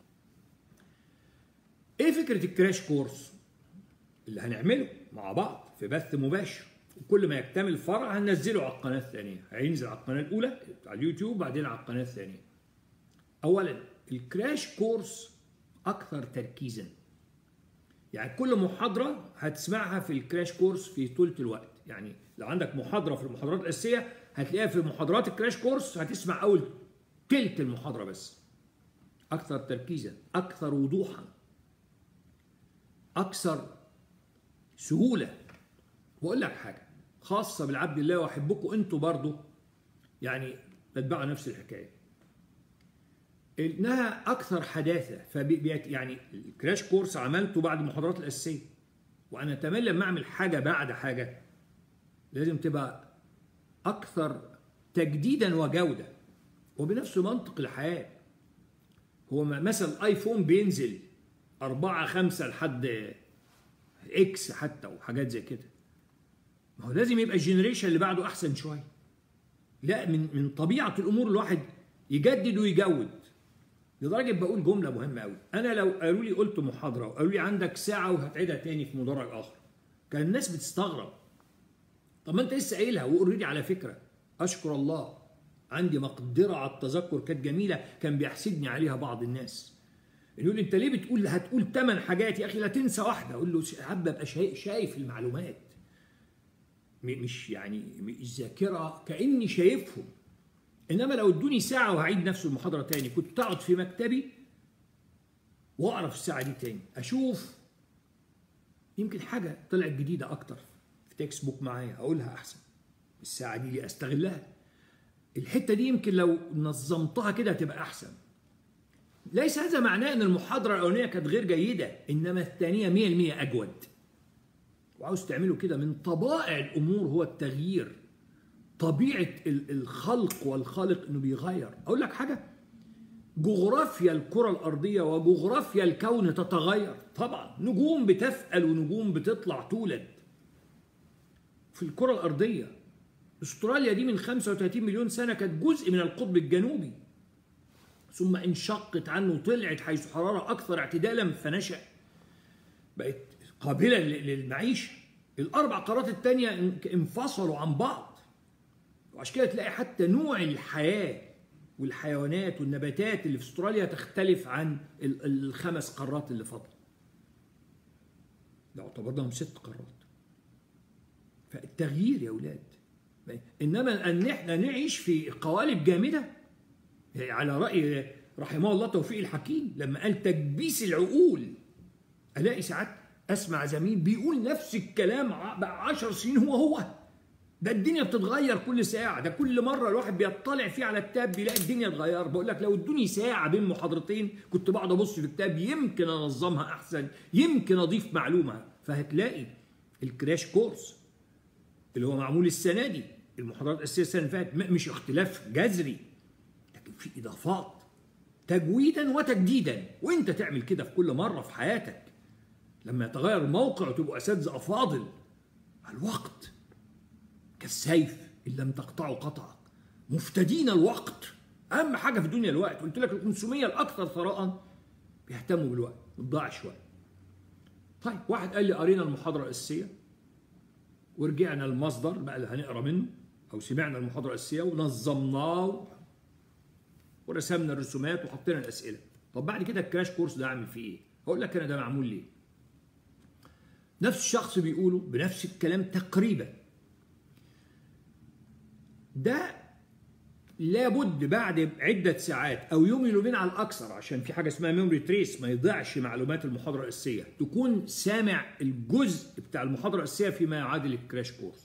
ايه فكره الكراش كورس اللي هنعمله مع بعض في بث مباشر وكل ما يكتمل فرع هننزله على القناه الثانيه هينزل على القناه الاولى على اليوتيوب بعدين على القناه الثانيه اولا الكراش كورس اكثر تركيزا يعني كل محاضره هتسمعها في الكراش كورس في ثلث الوقت يعني لو عندك محاضره في المحاضرات الاساسيه هتلاقيها في محاضرات الكراش كورس هتسمع اول تلت المحاضره بس اكثر تركيزا اكثر وضوحا اكثر سهوله واقول لك حاجه خاصه بالعبد الله واحبكم انتوا برضو يعني تتبعوا نفس الحكايه انها اكثر حداثه فبيت يعني الكراش كورس عملته بعد المحاضرات الاساسيه وانا اتمنى لما اعمل حاجه بعد حاجه لازم تبقى اكثر تجديدا وجوده وبنفس منطق الحياه هو مثلا الايفون بينزل أربعة خمسة لحد اكس حتى وحاجات زي كده ما هو لازم يبقى الجنريشن اللي بعده احسن شويه لا من من طبيعه الامور الواحد يجدد ويجود لدرجه بقول جمله مهمه قوي انا لو قالوا لي قلت محاضره وقالوا لي عندك ساعه وهتعيدها تاني في مدرج اخر كان الناس بتستغرب طب ما انت لسه قايلها واوريدي على فكره اشكر الله عندي مقدره على التذكر كانت جميله كان بيحسدني عليها بعض الناس يقول انت ليه بتقول هتقول ثمان حاجات يا اخي لا تنسى واحده اقول له عبد ابقى شايف المعلومات مش يعني الذاكره كاني شايفهم انما لو ادوني ساعه وهعيد نفس المحاضره تاني كنت اقعد في مكتبي واقرا في الساعه دي تاني اشوف يمكن حاجه طلعت جديده اكتر في تكست بوك معايا اقولها احسن الساعه دي استغلها الحته دي يمكن لو نظمتها كده هتبقى احسن ليس هذا معناه ان المحاضره الاولانيه كانت غير جيده انما الثانيه 100% اجود وعاوز تعمله كده من طبائع الامور هو التغيير طبيعه الخلق والخالق انه بيغير اقول لك حاجه جغرافيا الكره الارضيه وجغرافيا الكون تتغير طبعا نجوم بتثقل ونجوم بتطلع تولد في الكره الارضيه استراليا دي من 35 مليون سنه كانت جزء من القطب الجنوبي ثم انشقت عنه وطلعت حيث حراره اكثر اعتدالا فنشأ بقت قابله للمعيشه الاربع قارات الثانيه انفصلوا عن بعض وعشان كده تلاقي حتى نوع الحياه والحيوانات والنباتات اللي في استراليا تختلف عن الخمس قارات اللي فضلوا لو اعتبرناهم ست قارات فالتغيير يا اولاد انما ان احنا نعيش في قوالب جامده على راي رحمه الله توفيق الحكيم لما قال تكبيس العقول الاقي ساعات اسمع زميل بيقول نفس الكلام بقى 10 سنين هو هو ده الدنيا بتتغير كل ساعة ده كل مرة الواحد بيطلع فيه على كتاب بيلاقي الدنيا اتغير بقول لك لو ادوني ساعة بين محاضرتين كنت بقعد ابص في كتاب يمكن انظمها احسن يمكن اضيف معلومة فهتلاقي الكراش كورس اللي هو معمول السنة دي المحاضرات الأساسية السنة اللي فاتت مش اختلاف جذري لكن في إضافات تجويدا وتجديدا وانت تعمل كده في كل مرة في حياتك لما يتغير الموقع وتبقوا أساتذة أفاضل الوقت كالسيف إن لم تقطعه قطعك مفتدين الوقت أهم حاجة في الدنيا الوقت قلت لك ال 500 الأكثر ثراء بيهتموا بالوقت ما تضيعش وقت طيب واحد قال لي قرينا المحاضرة الأساسية ورجعنا المصدر بقى اللي هنقرا منه أو سمعنا المحاضرة الأساسية ونظمناه ورسمنا الرسومات وحطينا الأسئلة طب بعد كده الكراش كورس ده أعمل فيه إيه؟ هقول لك أنا ده معمول ليه نفس الشخص بيقوله بنفس الكلام تقريبا ده لابد بعد عدة ساعات أو يوم يومين على الأكثر عشان في حاجة اسمها ميموري تريس ما يضيعش معلومات المحاضرة الأساسية تكون سامع الجزء بتاع المحاضرة الأساسية فيما يعادل الكراش كورس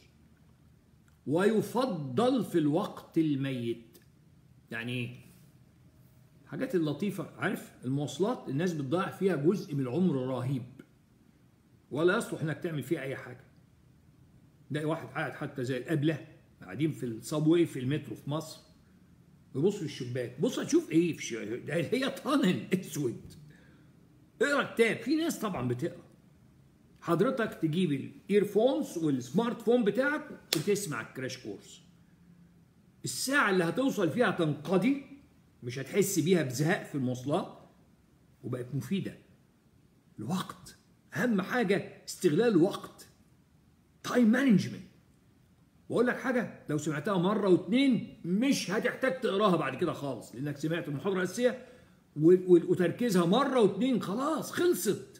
ويفضل في الوقت الميت يعني ايه؟ الحاجات اللطيفة عارف المواصلات الناس بتضيع فيها جزء من العمر رهيب ولا يصلح انك تعمل فيها اي حاجة ده واحد قاعد حتى زي القبلة قاعدين في الصابوي في المترو في مصر يبص في الشباك بص هتشوف ايه في الشباك ده هي طنل اسود اقرا كتاب في ناس طبعا بتقرا حضرتك تجيب الايرفونز والسمارت فون بتاعك وتسمع الكراش كورس الساعة اللي هتوصل فيها تنقضي مش هتحس بيها بزهق في المواصلات وبقت مفيدة الوقت أهم حاجة استغلال الوقت تايم مانجمنت واقول لك حاجه لو سمعتها مره واثنين مش هتحتاج تقراها بعد كده خالص لانك سمعت المحاضره الاساسيه وتركيزها مره واثنين خلاص خلصت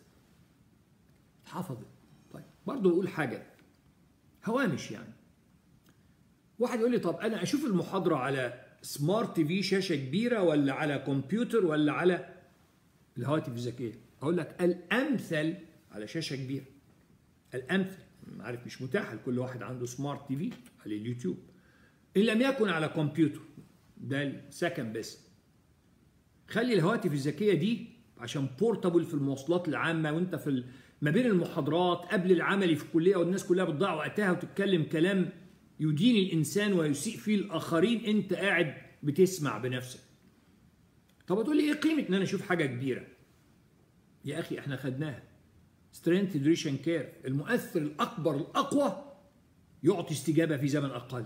حفظت طيب برضه اقول حاجه هوامش يعني واحد يقول لي طب انا اشوف المحاضره على سمارت تي في شاشه كبيره ولا على كمبيوتر ولا على الهواتف الذكيه اقول لك الامثل على شاشه كبيره الامثل عارف مش متاح لكل واحد عنده سمارت تي في على اليوتيوب ان لم يكن على كمبيوتر ده السكند بيست خلي الهواتف الذكيه دي عشان بورتابل في المواصلات العامه وانت في ال... ما بين المحاضرات قبل العملي في الكليه والناس كلها بتضيع وقتها وتتكلم كلام يدين الانسان ويسيء فيه الاخرين انت قاعد بتسمع بنفسك طب هتقول لي ايه قيمه ان انا اشوف حاجه كبيره يا اخي احنا خدناها سترينث دريشن كير المؤثر الاكبر الاقوى يعطي استجابه في زمن اقل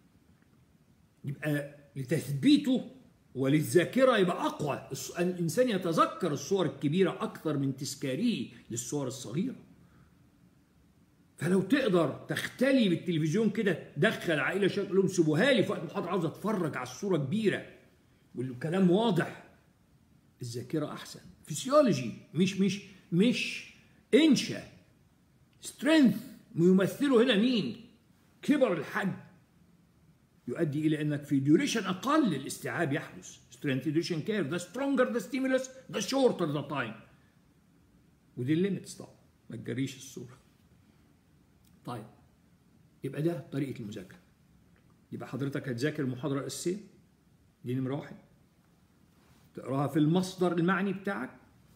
يبقى لتثبيته وللذاكرة يبقى أقوى الإنسان يتذكر الصور الكبيرة أكثر من تذكاره للصور الصغيرة فلو تقدر تختلي بالتلفزيون كده تدخل عائلة شكل لهم سيبوها لي في وقت محاضرة عاوز أتفرج على الصورة كبيرة والكلام واضح الذاكرة أحسن فيسيولوجي مش مش مش إنشا سترينث يمثله هنا مين كبر الحجم يؤدي الى انك في ديوريشن اقل الاستيعاب يحدث سترينث ديوريشن كير ذا سترونجر ذا ستيمولس ذا شورتر ذا تايم ودي الليميتس طبعا ما تجريش الصوره طيب يبقى ده طريقه المذاكره يبقى حضرتك هتذاكر المحاضره الاساسيه دي نمره واحد تقراها في المصدر المعني بتاعك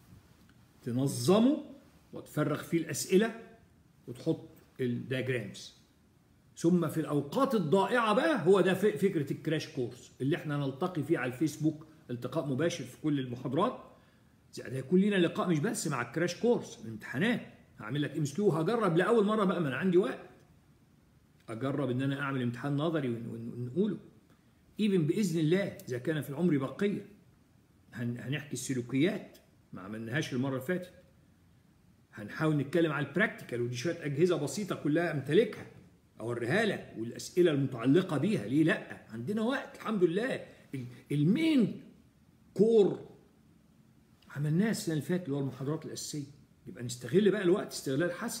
تنظمه وتفرغ فيه الاسئله وتحط الدياجرامز ثم في الاوقات الضائعه بقى هو ده فكره الكراش كورس اللي احنا نلتقي فيه على الفيسبوك التقاء مباشر في كل المحاضرات ده يكون لنا لقاء مش بس مع الكراش كورس الامتحانات هعمل لك ام اس كيو هجرب لاول مره بقى ما انا عندي وقت اجرب ان انا اعمل امتحان نظري ونقوله ايفن باذن الله اذا كان في العمر بقيه هنحكي السلوكيات ما عملناهاش المره اللي فاتت هنحاول نتكلم على البراكتيكال ودي شويه اجهزه بسيطه كلها امتلكها اوريها لك والاسئله المتعلقه بيها ليه لا عندنا وقت الحمد لله المين كور عملناه السنه اللي فاتت اللي هو المحاضرات الاساسيه يبقى نستغل بقى الوقت استغلال حسن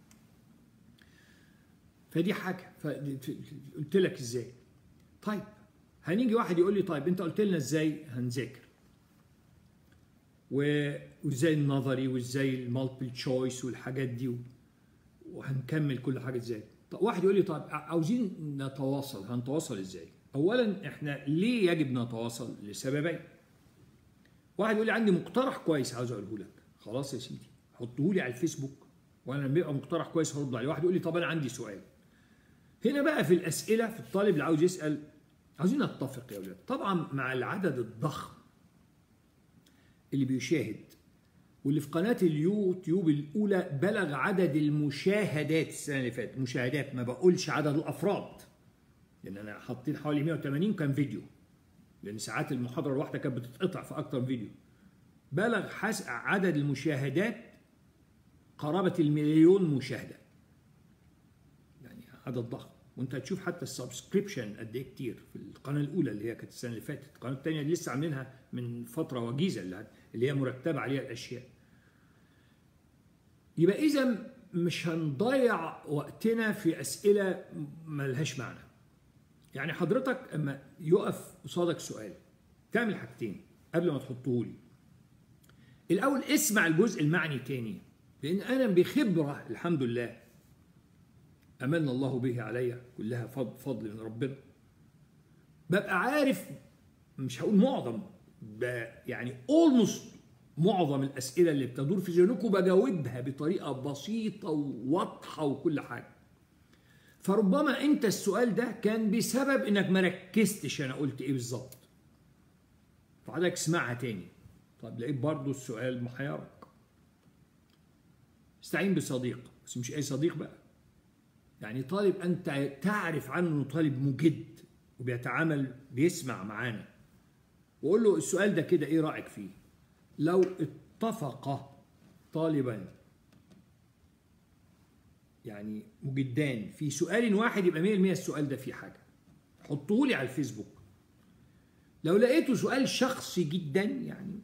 فدي حاجه قلت لك ازاي طيب هنيجي واحد يقول لي طيب انت قلت لنا ازاي هنذاكر وازاي النظري وازاي المالتيبل تشويس والحاجات دي وهنكمل كل حاجه ازاي طب واحد يقول لي طب عاوزين نتواصل هنتواصل ازاي اولا احنا ليه يجب نتواصل لسببين واحد يقول لي عندي مقترح كويس عاوز اقوله لك خلاص يا سيدي حطه لي على الفيسبوك وانا لما يبقى مقترح كويس هرد عليه واحد يقول لي طب انا عندي سؤال هنا بقى في الاسئله في الطالب اللي عاوز يسال عاوزين نتفق يا اولاد طبعا مع العدد الضخم اللي بيشاهد واللي في قناة اليوتيوب الأولى بلغ عدد المشاهدات السنة اللي فاتت مشاهدات ما بقولش عدد الأفراد لأن أنا حاطين حوالي 180 كان فيديو لأن ساعات المحاضرة الواحدة كانت بتتقطع في أكتر فيديو بلغ حس عدد المشاهدات قرابة المليون مشاهدة يعني عدد ضخم وانت هتشوف حتى السبسكريبشن قد ايه كتير في القناه الاولى اللي هي كانت السنه اللي فاتت القناه الثانيه لسه عاملينها من فتره وجيزه اللي هي مرتبه عليها الاشياء يبقى اذا مش هنضيع وقتنا في اسئله ملهاش معنى يعني حضرتك اما يقف قصادك سؤال تعمل حاجتين قبل ما تحطه لي الاول اسمع الجزء المعني تاني لان انا بخبره الحمد لله امن الله به علي كلها فضل من ربنا ببقى عارف مش هقول معظم يعني اولموست معظم الاسئله اللي بتدور في ذهنكم بجاوبها بطريقه بسيطه وواضحه وكل حاجه فربما انت السؤال ده كان بسبب انك ما ركزتش انا قلت ايه بالظبط فحضرتك اسمعها تاني طب لقيت برضه السؤال محيرك استعين بصديق بس مش اي صديق بقى يعني طالب انت تعرف عنه انه طالب مجد وبيتعامل بيسمع معانا وقول له السؤال ده كده ايه رايك فيه لو اتفق طالبان يعني مجدان في سؤال واحد يبقى 100% السؤال ده فيه حاجه حطوه لي على الفيسبوك لو لقيته سؤال شخصي جدا يعني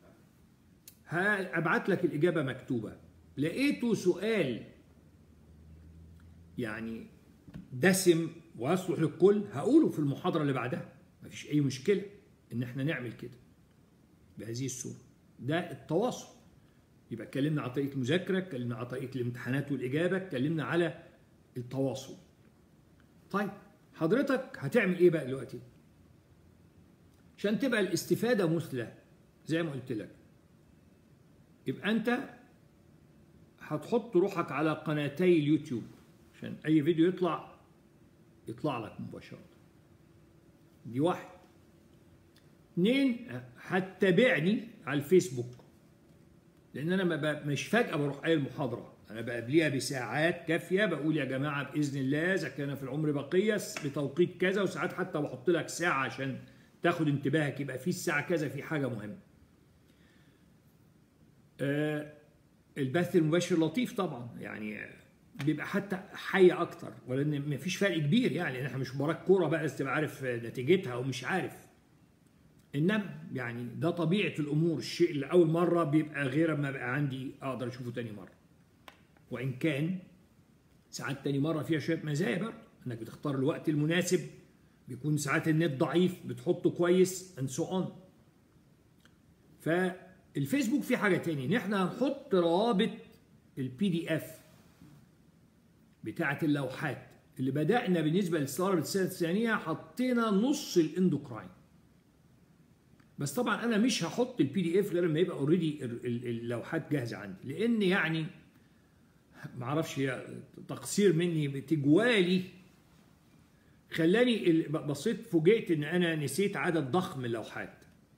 هبعت لك الاجابه مكتوبه لقيته سؤال يعني دسم ويصلح للكل هقوله في المحاضره اللي بعدها مفيش اي مشكله ان احنا نعمل كده بهذه الصوره ده التواصل يبقى اتكلمنا على طريقه المذاكره اتكلمنا على طريقه الامتحانات والاجابه اتكلمنا على التواصل طيب حضرتك هتعمل ايه بقى دلوقتي عشان تبقى الاستفاده مثلى زي ما قلت لك يبقى انت هتحط روحك على قناتي اليوتيوب عشان اي فيديو يطلع يطلع لك مباشره دي واحد اتنين هتتابعني على الفيسبوك لان انا ما مش فجاه بروح اي المحاضره انا بقابليها بساعات كافيه بقول يا جماعه باذن الله اذا كان في العمر بقيه بتوقيت كذا وساعات حتى بحط لك ساعه عشان تاخد انتباهك يبقى في الساعه كذا في حاجه مهمه آه البث المباشر لطيف طبعا يعني بيبقى حتى حي اكتر ولان مفيش فرق كبير يعني احنا مش مباراه كوره بقى لازم تبقى عارف نتيجتها او مش عارف انما يعني ده طبيعه الامور الشيء اللي اول مره بيبقى غير ما بقى عندي اقدر اشوفه تاني مره وان كان ساعات تاني مره فيها شويه مزايا برضه انك بتختار الوقت المناسب بيكون ساعات النت ضعيف بتحطه كويس اند سو اون فالفيسبوك فيه حاجه تاني ان احنا هنحط روابط البي دي اف بتاعه اللوحات اللي بدانا بالنسبه للثوره السنه الثانيه حطينا نص الاندوكراين بس طبعا انا مش هحط البي دي اف غير لما يبقى اوريدي اللوحات جاهزه عندي لان يعني ما اعرفش هي تقصير مني بتجوالي خلاني بصيت فوجئت ان انا نسيت عدد ضخم من اللوحات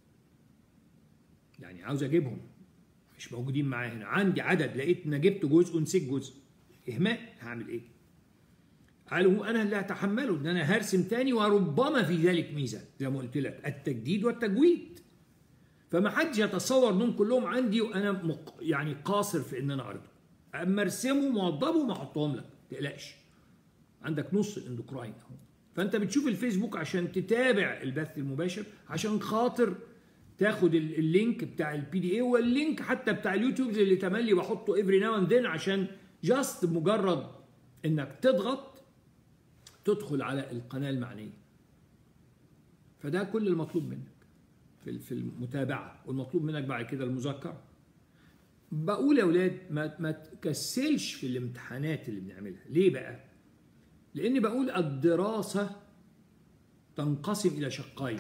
يعني عاوز اجيبهم مش موجودين معايا هنا عندي عدد لقيت ان جبت جزء ونسيت جزء اهمال هعمل ايه قالوا انا اللي هتحمله ان انا هرسم تاني وربما في ذلك ميزه زي ما قلت لك التجديد والتجويد فما حدش يتصور انهم كلهم عندي وانا مق... يعني قاصر في ان انا اعرضهم اما ارسمهم واوضبهم احطهم لك ما تقلقش عندك نص الاندوكراين اهو فانت بتشوف الفيسبوك عشان تتابع البث المباشر عشان خاطر تاخد اللينك بتاع البي دي اي واللينك حتى بتاع اليوتيوب اللي تملي بحطه افري ناو اند ذن عشان جاست مجرد انك تضغط تدخل على القناه المعنيه فده كل المطلوب منك في في المتابعه والمطلوب منك بعد كده المذاكره بقول يا اولاد ما ما تكسلش في الامتحانات اللي بنعملها ليه بقى لاني بقول الدراسه تنقسم الى شقين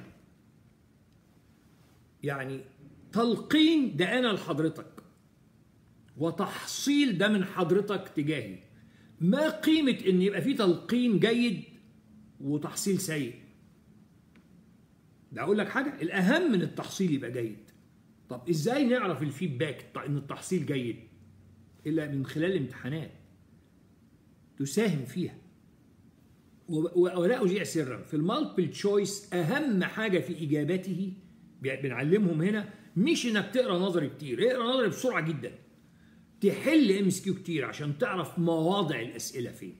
يعني تلقين ده انا لحضرتك وتحصيل ده من حضرتك تجاهي ما قيمة ان يبقى في تلقين جيد وتحصيل سيء ده اقول لك حاجة الاهم من التحصيل يبقى جيد طب ازاي نعرف الفيدباك ان التحصيل جيد الا من خلال الامتحانات تساهم فيها ولا اجيع سرا في المالتيبل تشويس اهم حاجه في اجابته بنعلمهم هنا مش انك تقرا نظري كتير اقرا نظري بسرعه جدا تحل ام اس كيو كتير عشان تعرف مواضع الاسئله فين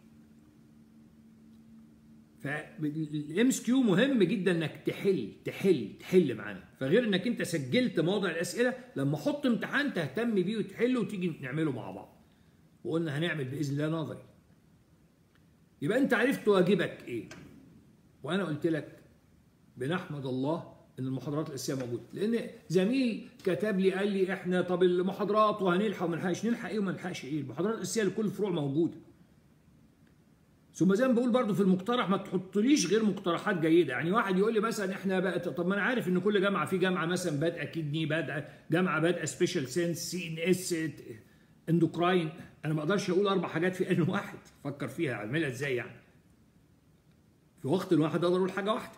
فالام اس كيو مهم جدا انك تحل تحل تحل معانا فغير انك انت سجلت مواضع الاسئله لما احط امتحان تهتم بيه وتحله وتيجي نعمله مع بعض وقلنا هنعمل باذن الله نظري يبقى انت عرفت واجبك ايه وانا قلت لك بنحمد الله ان المحاضرات الاساسيه موجوده لان زميل كتب لي قال لي احنا طب المحاضرات وهنلحق وما نلحقش نلحق ايه وما نلحقش ايه المحاضرات الاساسيه لكل الفروع موجوده ثم زي ما بقول برضو في المقترح ما تحطليش غير مقترحات جيده يعني واحد يقول لي مثلا احنا بقى طب ما انا عارف ان كل جامعه في جامعه مثلا بادئه كدني بادئه جامعه بادئه سبيشال سينس سي ان اس اندوكراين انا ما اقدرش اقول اربع حاجات في ان واحد فكر فيها اعملها ازاي يعني في وقت واحد اقدر اقول حاجه واحده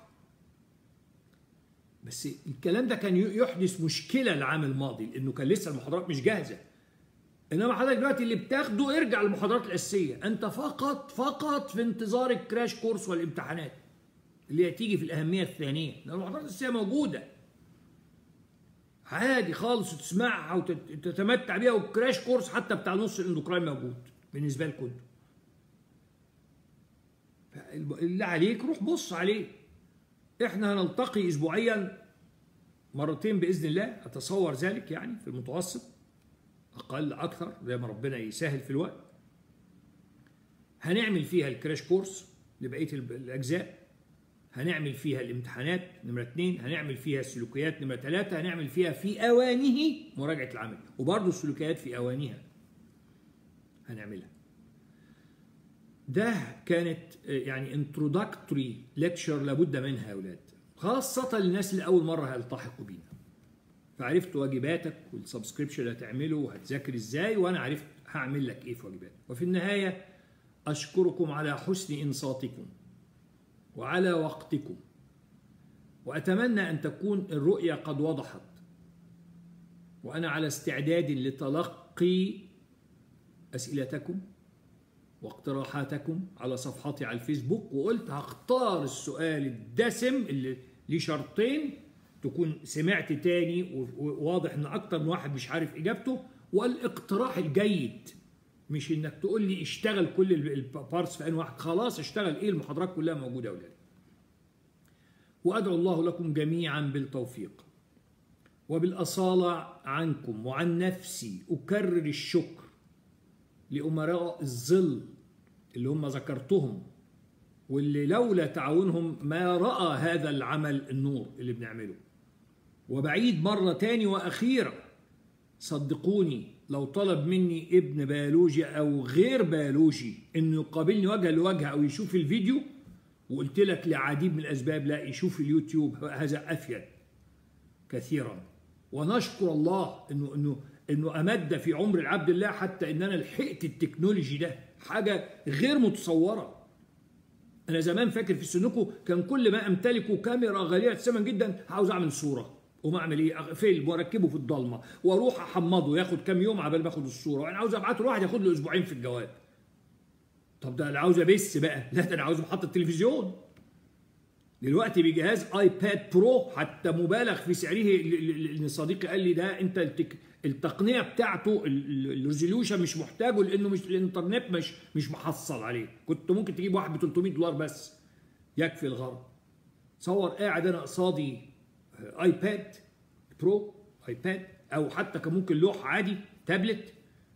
بس الكلام ده كان يحدث مشكله العام الماضي لانه كان لسه المحاضرات مش جاهزه انما حضرتك دلوقتي اللي بتاخده ارجع للمحاضرات الاساسيه انت فقط فقط في انتظار الكراش كورس والامتحانات اللي هتيجي في الاهميه الثانيه لان المحاضرات الاساسيه موجوده عادي خالص وتسمعها وتتمتع بيها والكراش كورس حتى بتاع نص الاندوكراين موجود بالنسبه لكم اللي عليك روح بص عليه احنا هنلتقي اسبوعيا مرتين باذن الله اتصور ذلك يعني في المتوسط اقل اكثر زي ما ربنا يسهل في الوقت هنعمل فيها الكراش كورس لبقيه الاجزاء هنعمل فيها الامتحانات نمرة اتنين هنعمل فيها السلوكيات نمرة ثلاثة هنعمل فيها في أوانه مراجعة العمل وبرضه السلوكيات في أوانها هنعملها ده كانت يعني انترودكتوري ليكتشر لابد منها يا أولاد خاصة للناس اللي أول مرة هيلتحقوا بينا فعرفت واجباتك والسبسكريبشن اللي هتعمله وهتذاكر ازاي وانا عرفت هعمل لك ايه في واجباتك وفي النهايه اشكركم على حسن انصاتكم وعلى وقتكم واتمنى ان تكون الرؤيه قد وضحت وانا على استعداد لتلقي اسئلتكم واقتراحاتكم على صفحتي على الفيسبوك وقلت هختار السؤال الدسم اللي ليه شرطين تكون سمعت تاني وواضح ان اكتر من واحد مش عارف اجابته والاقتراح الجيد مش انك تقول لي اشتغل كل البارتس في ان واحد خلاص اشتغل ايه المحاضرات كلها موجوده يا اولاد وادعو الله لكم جميعا بالتوفيق وبالاصاله عنكم وعن نفسي اكرر الشكر لامراء الظل اللي هم ذكرتهم واللي لولا تعاونهم ما راى هذا العمل النور اللي بنعمله وبعيد مرة تاني وأخيرة صدقوني لو طلب مني ابن بيولوجي أو غير بيولوجي إنه يقابلني وجها لوجه أو يشوف الفيديو وقلت لك لعديد من الأسباب لا يشوف اليوتيوب هذا أفيد كثيرا ونشكر الله إنه إنه إنه أمد في عمر العبد الله حتى إن أنا لحقت التكنولوجي ده حاجة غير متصورة أنا زمان فاكر في سنكو كان كل ما أمتلكه كاميرا غالية الثمن جدا عاوز أعمل صورة وقوم اعمل ايه فيلم واركبه في الضلمه واروح احمضه ياخد كام يوم عبال ما اخد الصوره وانا عاوز ابعته لواحد ياخد له اسبوعين في الجواب طب ده انا عاوز ابث بقى لا ده انا عاوز محطه تلفزيون دلوقتي بجهاز ايباد برو حتى مبالغ في سعره ان صديقي قال لي ده انت التك... التقنيه بتاعته الريزوليوشن مش محتاجه لانه مش الانترنت مش مش محصل عليه كنت ممكن تجيب واحد ب 300 دولار بس يكفي الغرض تصور قاعد انا قصادي ايباد برو ايباد او حتى كان ممكن لوح عادي تابلت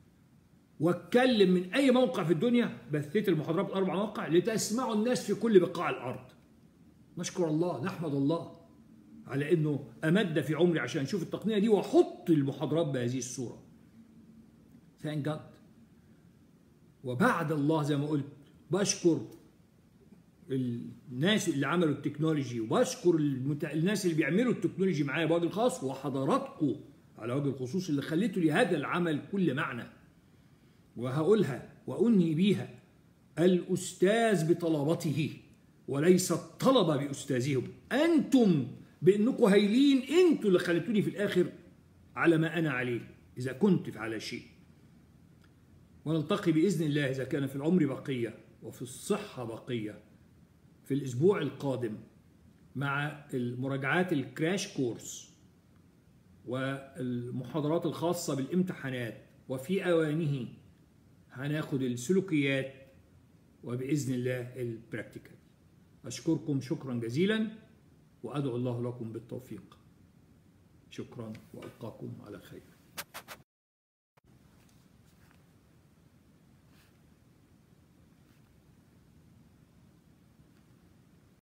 واتكلم من اي موقع في الدنيا بثيت المحاضرات اربع مواقع لتسمعوا الناس في كل بقاع الارض نشكر الله نحمد الله على انه امد في عمري عشان اشوف التقنيه دي واحط المحاضرات بهذه الصوره ثانك جاد وبعد الله زي ما قلت بشكر الناس اللي عملوا التكنولوجي وبشكر المت... الناس اللي بيعملوا التكنولوجي معايا بوجه الخاص وحضراتكم على وجه الخصوص اللي خليتوا لهذا العمل كل معنى وهقولها وانهي بيها الاستاذ بطلبته وليس الطلبه باستاذهم انتم بانكم هايلين انتوا اللي خليتوني في الاخر على ما انا عليه اذا كنت على شيء ونلتقي باذن الله اذا كان في العمر بقيه وفي الصحه بقيه في الأسبوع القادم مع المراجعات الكراش كورس والمحاضرات الخاصة بالامتحانات وفي أوانه هناخد السلوكيات وبإذن الله البراكتيكال أشكركم شكرا جزيلا وأدعو الله لكم بالتوفيق شكرا وألقاكم على خير